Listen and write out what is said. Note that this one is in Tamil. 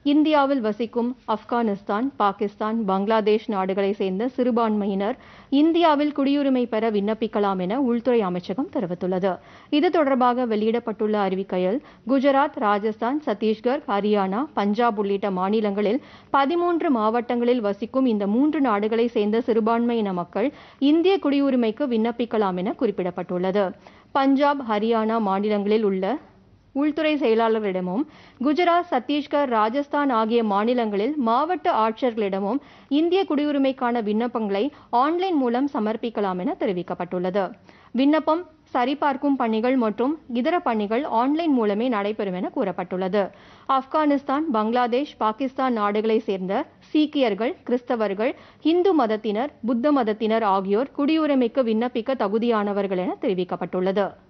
இந்தியாவில் வசிக்கும் ஆப்கானிஸ்தான் பாகிஸ்தான் பங்களாதேஷ் நாடுகளை சேர்ந்த சிறுபான்மையினர் இந்தியாவில் குடியுரிமை பெற விண்ணப்பிக்கலாம் என உள்துறை அமைச்சகம் தெரிவித்துள்ளது இது தொடர்பாக வெளியிடப்பட்டுள்ள அறிவிக்கையில் குஜராத் ராஜஸ்தான் சத்தீஸ்கர் ஹரியானா பஞ்சாப் உள்ளிட்ட மாநிலங்களில் பதிமூன்று மாவட்டங்களில் வசிக்கும் இந்த மூன்று நாடுகளை சேர்ந்த சிறுபான்மையின மக்கள் இந்திய குடியுரிமைக்கு விண்ணப்பிக்கலாம் என குறிப்பிடப்பட்டுள்ளது பஞ்சாப் ஹரியானா மாநிலங்களில் உள்ள உள்துறை செயலாளர்களிடமும் குஜராத் சத்தீஸ்கர் ராஜஸ்தான் ஆகிய மாநிலங்களில் மாவட்ட ஆட்சியர்களிடமும் இந்திய குடியுரிமைக்கான விண்ணப்பங்களை ஆன்லைன் மூலம் சமர்ப்பிக்கலாம் என தெரிவிக்கப்பட்டுள்ளது விண்ணப்பம் சரிபார்க்கும் பணிகள் மற்றும் இதர பணிகள் ஆன்லைன் மூலமே நடைபெறும் என கூறப்பட்டுள்ளது ஆப்கானிஸ்தான் பங்களாதேஷ் பாகிஸ்தான் நாடுகளை சேர்ந்த சீக்கியர்கள் கிறிஸ்தவர்கள் இந்து மதத்தினர் புத்த மதத்தினர் ஆகியோர் குடியுரிமைக்கு விண்ணப்பிக்க தகுதியானவர்கள் என தெரிவிக்கப்பட்டுள்ளது